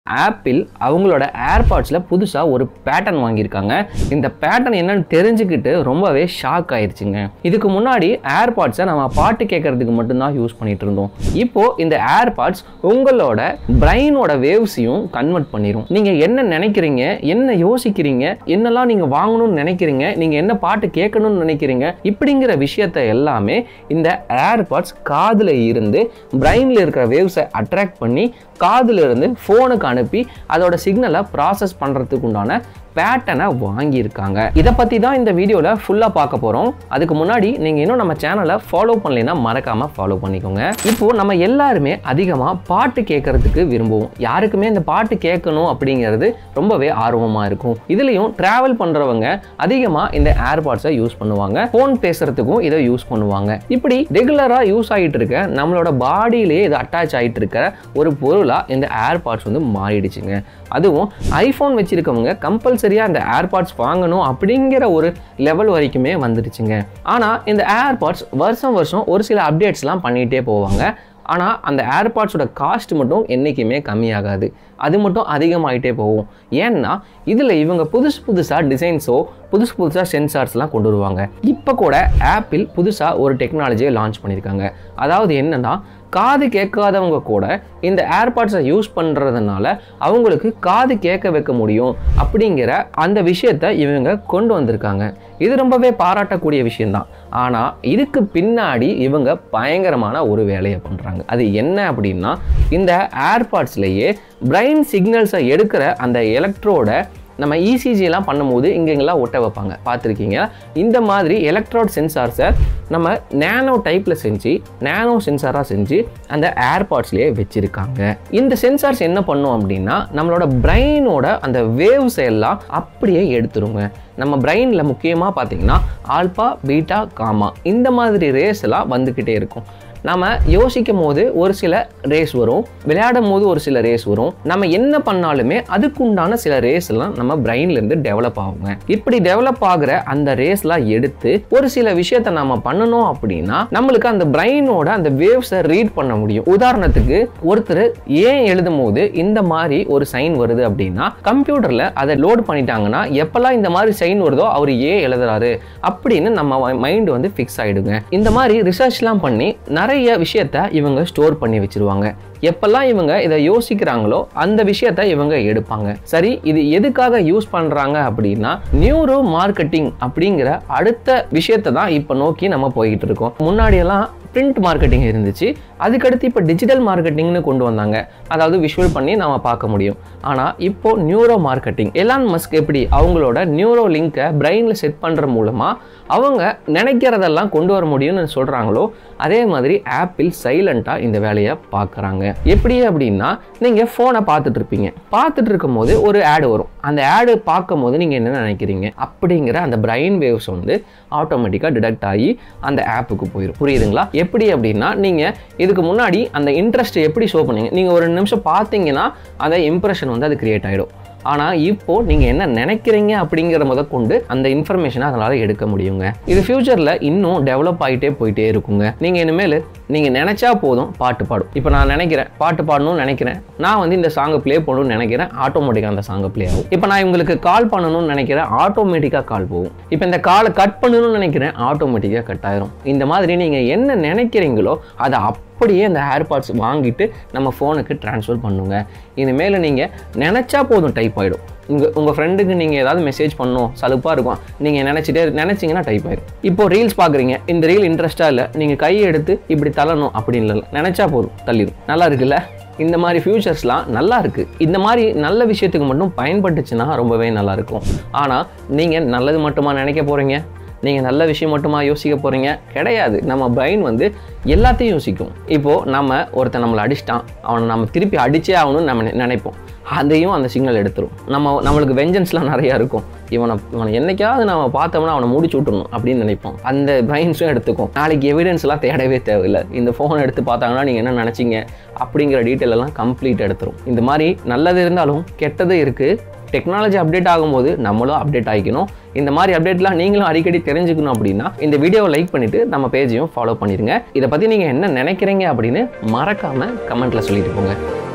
apple அவங்களோட ஏர்பாட்ஸில் புதுசாக ஒரு பேட்டர்ன் வாங்கியிருக்காங்க இந்த பேட்டர்ன் என்னன்னு தெரிஞ்சுக்கிட்டு ரொம்பவே ஷாக் ஆயிடுச்சுங்க இதுக்கு முன்னாடி ஏர்பாட்ஸை நம்ம பாட்டு கேட்கறதுக்கு மட்டும்தான் யூஸ் பண்ணிட்டு இருந்தோம் இப்போ இந்த ஏர்பாட்ஸ் உங்களோட பிரெயினோட வேவ்ஸையும் கன்வெர்ட் பண்ணிடும் நீங்கள் என்ன நினைக்கிறீங்க என்ன யோசிக்கிறீங்க என்னெல்லாம் நீங்கள் வாங்கணும்னு நினைக்கிறீங்க நீங்கள் என்ன பாட்டு கேட்கணும்னு நினைக்கிறீங்க இப்படிங்கிற விஷயத்த எல்லாமே இந்த ஏர்பாட்ஸ் காதில் இருந்து பிரெயினில் இருக்கிற வேவ்ஸை அட்ராக்ட் பண்ணி காதுல இருந்து ஃபோனுக்கு அனுப்பி அதோட சிக்னலை ப்ராசஸ் பண்ணுறதுக்கு உண்டான பேட்டனை வாங்கியிருக்காங்க இதை பற்றி தான் இந்த வீடியோவில் ஃபுல்லாக பார்க்க போகிறோம் அதுக்கு முன்னாடி நீங்கள் இன்னும் நம்ம சேனலை ஃபாலோ பண்ணலைன்னா மறக்காமல் ஃபாலோ பண்ணிக்கோங்க இப்போது நம்ம எல்லாருமே அதிகமாக பாட்டு கேட்கறதுக்கு விரும்புவோம் யாருக்குமே இந்த பாட்டு கேட்கணும் அப்படிங்கிறது ரொம்பவே ஆர்வமாக இருக்கும் இதுலேயும் ட்ராவல் பண்ணுறவங்க அதிகமாக இந்த ஏர்பாட்ஸை யூஸ் பண்ணுவாங்க ஃபோன் பேசுறதுக்கும் இதை யூஸ் பண்ணுவாங்க இப்படி ரெகுலராக யூஸ் ஆகிட்டு இருக்க நம்மளோட பாடியிலேயே இது அட்டாச் ஆகிட்டு இருக்கிற ஒரு பொருளாக இந்த ஏர்பாட்ஸ் வந்து மாறிடுச்சுங்க அதுவும் ஐஃபோன் வச்சிருக்கவங்க கம்பல்சரியாக இந்த ஏர்பாட்ஸ் வாங்கணும் அப்படிங்கிற ஒரு லெவல் வரைக்குமே வந்துடுச்சுங்க ஆனால் இந்த ஏர்பாட்ஸ் வருஷம் வருஷம் ஒரு சில அப்டேட்ஸ்லாம் பண்ணிகிட்டே போவாங்க ஆனால் அந்த ஏர்பாட்ஸோட காஸ்ட் மட்டும் என்றைக்குமே கம்மியாகாது அது மட்டும் அதிகமாகிட்டே போகும் ஏன்னா இதில் இவங்க புதுசு புதுசாக டிசைன்ஸோ புதுசு புதுசாக சென்சார்ஸ்லாம் கொண்டு வருவாங்க இப்போ கூட ஆப்பிள் புதுசாக ஒரு டெக்னாலஜியை லான்ச் பண்ணியிருக்காங்க அதாவது என்னன்னா காது கேட்காதவங்க கூட இந்த ஏர்பாட்ஸை யூஸ் பண்ணுறதுனால அவங்களுக்கு காது கேட்க வைக்க முடியும் அப்படிங்கிற அந்த விஷயத்தை இவங்க கொண்டு வந்திருக்காங்க இது ரொம்பவே பாராட்டக்கூடிய விஷயம்தான் ஆனால் இதுக்கு பின்னாடி இவங்க பயங்கரமான ஒரு வேலையை பண்ணுறாங்க அது என்ன அப்படின்னா இந்த ஏர்பாட்ஸ்லேயே பிரைன் சிக்னல்ஸை எடுக்கிற அந்த எலக்ட்ரோட நம்ம இசிஜிலாம் பண்ணும்போது இங்கெங்கெல்லாம் ஒட்ட வைப்பாங்க பார்த்துருக்கீங்க இந்த மாதிரி எலக்ட்ராட் சென்சார்ஸை நம்ம நேனோ டைப்பில் செஞ்சு நேனோ சென்சாராக செஞ்சு அந்த ஏர்பாட்ஸ்லேயே வச்சுருக்காங்க இந்த சென்சார்ஸ் என்ன பண்ணும் அப்படின்னா நம்மளோட பிரெயினோட அந்த வேவ்ஸ் எல்லாம் அப்படியே எடுத்துருங்க நம்ம பிரெயினில் முக்கியமாக பார்த்தீங்கன்னா ஆல்பா பீட்டா காமா இந்த மாதிரி ரேஸ் எல்லாம் வந்துக்கிட்டே இருக்கும் நம்ம யோசிக்கும் போது ஒரு சில ரேஸ் வரும் விளையாடும் போது ஒரு சில ரேஸ் வரும் நம்ம என்ன பண்ணாலுமே அதுக்குண்டான சில ரேஸ் எல்லாம் நம்ம பிரெயின்லேருந்து டெவலப் ஆகுங்க இப்படி டெவலப் ஆகிற அந்த ரேஸ்லாம் எடுத்து ஒரு சில விஷயத்த நம்ம பண்ணணும் அப்படின்னா நம்மளுக்கு அந்த பிரெயினோட அந்த வேவ்ஸை ரீட் பண்ண முடியும் உதாரணத்துக்கு ஒருத்தர் ஏன் எழுதும் போது இந்த மாதிரி ஒரு சைன் வருது அப்படின்னா கம்ப்யூட்டரில் அதை லோட் பண்ணிட்டாங்கன்னா எப்பெல்லாம் இந்த மாதிரி சைன் வருதோ அவர் ஏன் எழுதுறாரு அப்படின்னு நம்ம மைண்ட் வந்து ஃபிக்ஸ் ஆகிடுங்க இந்த மாதிரி ரிசர்ச்லாம் பண்ணி நிறைய விஷயத்த இவங்க ஸ்டோர் பண்ணி வச்சிருவாங்க எப்பெல்லாம் இவங்க இதை யோசிக்கிறாங்களோ அந்த விஷயத்த இவங்க எடுப்பாங்க சரி இது எதுக்காக யூஸ் பண்ணுறாங்க அப்படின்னா நியூரோ மார்க்கெட்டிங் அப்படிங்கிற அடுத்த விஷயத்தை தான் இப்போ நோக்கி நம்ம போய்கிட்டு இருக்கோம் முன்னாடியெல்லாம் பிரிண்ட் மார்க்கெட்டிங் இருந்துச்சு அதுக்கடுத்து இப்போ டிஜிட்டல் மார்க்கெட்டிங்னு கொண்டு வந்தாங்க அதாவது விஷுவல் பண்ணி நம்ம பார்க்க முடியும் ஆனால் இப்போ நியூரோ மார்க்கெட்டிங் எலான் மஸ்க் எப்படி அவங்களோட நியூரோ லிங்கை பிரெயினில் செட் பண்ணுற மூலமாக அவங்க நினைக்கிறதெல்லாம் கொண்டு வர முடியும்னு சொல்கிறாங்களோ அதே மாதிரி ஆப்பிள் சைலண்ட்டாக இந்த வேலையை பார்க்குறாங்க எப்படி அப்படின்னா நீங்கள் ஃபோனை பார்த்துட்டு இருப்பீங்க பார்த்துட்டு இருக்கும் போது ஒரு ஆடு வரும் அந்த ஆடு பார்க்கும் போது நீங்கள் என்ன நினைக்கிறீங்க அப்படிங்கிற அந்த பிரெயின் வேவ்ஸ் வந்து ஆட்டோமேட்டிக்காக டிடெக்ட் ஆகி அந்த ஆப்புக்கு போயிடும் புரியுதுங்களா எப்படி அப்படின்னா நீங்கள் இதுக்கு முன்னாடி அந்த இன்ட்ரெஸ்ட் எப்படி ஷோ பண்ணீங்க நீங்கள் ஒரு நிமிஷம் பார்த்தீங்கன்னா அந்த இம்ப்ரெஷன் வந்து அது கிரியேட் ஆகிடும் ஆனால் இப்போ நீங்கள் என்ன நினைக்கிறீங்க அப்படிங்கிற முத கொண்டு அந்த இன்ஃபர்மேஷனை அதனால் எடுக்க முடியுங்க இது ஃப்யூச்சரில் இன்னும் டெவலப் ஆகிட்டே போயிட்டே இருக்குங்க நீங்கள் இனிமேல் நீங்கள் நினச்சா போதும் பாட்டு பாடும் இப்போ நான் நினைக்கிறேன் பாட்டு பாடணும்னு நினைக்கிறேன் நான் வந்து இந்த சாங்கை ப்ளே பண்ணணும்னு நினைக்கிறேன் ஆட்டோமேட்டிக்காக அந்த சாங்கை ப்ளே ஆகும் இப்போ நான் இவங்களுக்கு கால் பண்ணணும்னு நினைக்கிறேன் ஆட்டோமேட்டிக்காக கால் போகும் இப்போ இந்த காலை கட் பண்ணணும்னு நினைக்கிறேன் ஆட்டோமேட்டிக்காக கட் ஆயிரும் இந்த மாதிரி நீங்கள் என்ன நினைக்கிறீங்களோ அதை அப்படியே இந்த ஏர்பாட்ஸ் வாங்கிட்டு நம்ம ஃபோனுக்கு ட்ரான்ஸ்ஃபர் பண்ணுங்க இனிமேல் நீங்கள் நினச்சா போதும் டைப் ஆகிடும் உங்கள் உங்கள் ஃப்ரெண்டுக்கு நீங்கள் ஏதாவது மெசேஜ் பண்ணணும் சலுப்பாக இருக்கும் நீங்கள் நினச்சிட்டே நினச்சிங்கன்னா டைப் ஆயிடும் இப்போ ரீல்ஸ் பார்க்குறீங்க இந்த ரீல் இன்ட்ரெஸ்ட்டாக இல்லை நீங்கள் கையை எடுத்து இப்படி தள்ளணும் அப்படின்னு இல்லை நினச்சா போதும் தள்ளிடும் நல்லா இருக்குல்ல இந்த மாதிரி ஃபியூச்சர்ஸ்லாம் நல்லா இருக்குது இந்த மாதிரி நல்ல விஷயத்துக்கு மட்டும் பயன்பட்டுச்சுன்னா ரொம்பவே நல்லா இருக்கும் ஆனால் நீங்கள் நல்லது மட்டுமா நினைக்க போகிறீங்க நீங்கள் நல்ல விஷயம் மட்டுமா யோசிக்க போகிறீங்க கிடையாது நம்ம பிரெயின் வந்து எல்லாத்தையும் யோசிக்கும் இப்போது நம்ம ஒருத்தன் நம்மளை அடிச்சிட்டான் அவனை நம்ம திருப்பி அடிச்சே ஆகணும்னு நம்ம நி- நினைப்போம் அதையும் அந்த சிக்னல் எடுத்துரும் நம்ம நம்மளுக்கு வெஞ்சன்ஸ்லாம் நிறையா இருக்கும் இவனை இவனை என்னைக்காவது நம்ம பார்த்தோம்னா அவனை முடிச்சு விட்டுறணும் அப்படின்னு நினைப்போம் அந்த பிரைன்ஸும் எடுத்துக்கும் நாளைக்கு எவிடன்ஸ்லாம் தேடவே தேவையில்லை இந்த ஃபோன் எடுத்து பார்த்தாங்கன்னா நீங்கள் என்ன நினச்சிங்க அப்படிங்கிற டீட்டெயில் எல்லாம் கம்ப்ளீட் எடுத்துரும் இந்த மாதிரி நல்லது இருந்தாலும் கெட்டது இருக்குது டெக்னாலஜி அப்டேட் ஆகும்போது நம்மளும் அப்டேட் ஆகிக்கணும் இந்த மாதிரி அப்டேட்லாம் நீங்களும் அடிக்கடி தெரிஞ்சுக்கணும் அப்படின்னா இந்த வீடியோவை லைக் பண்ணிவிட்டு நம்ம பேஜையும் ஃபாலோ பண்ணிடுங்க இதை பற்றி நீங்கள் என்ன நினைக்கிறீங்க அப்படின்னு மறக்காமல் கமெண்ட்டில் சொல்லிட்டு போங்க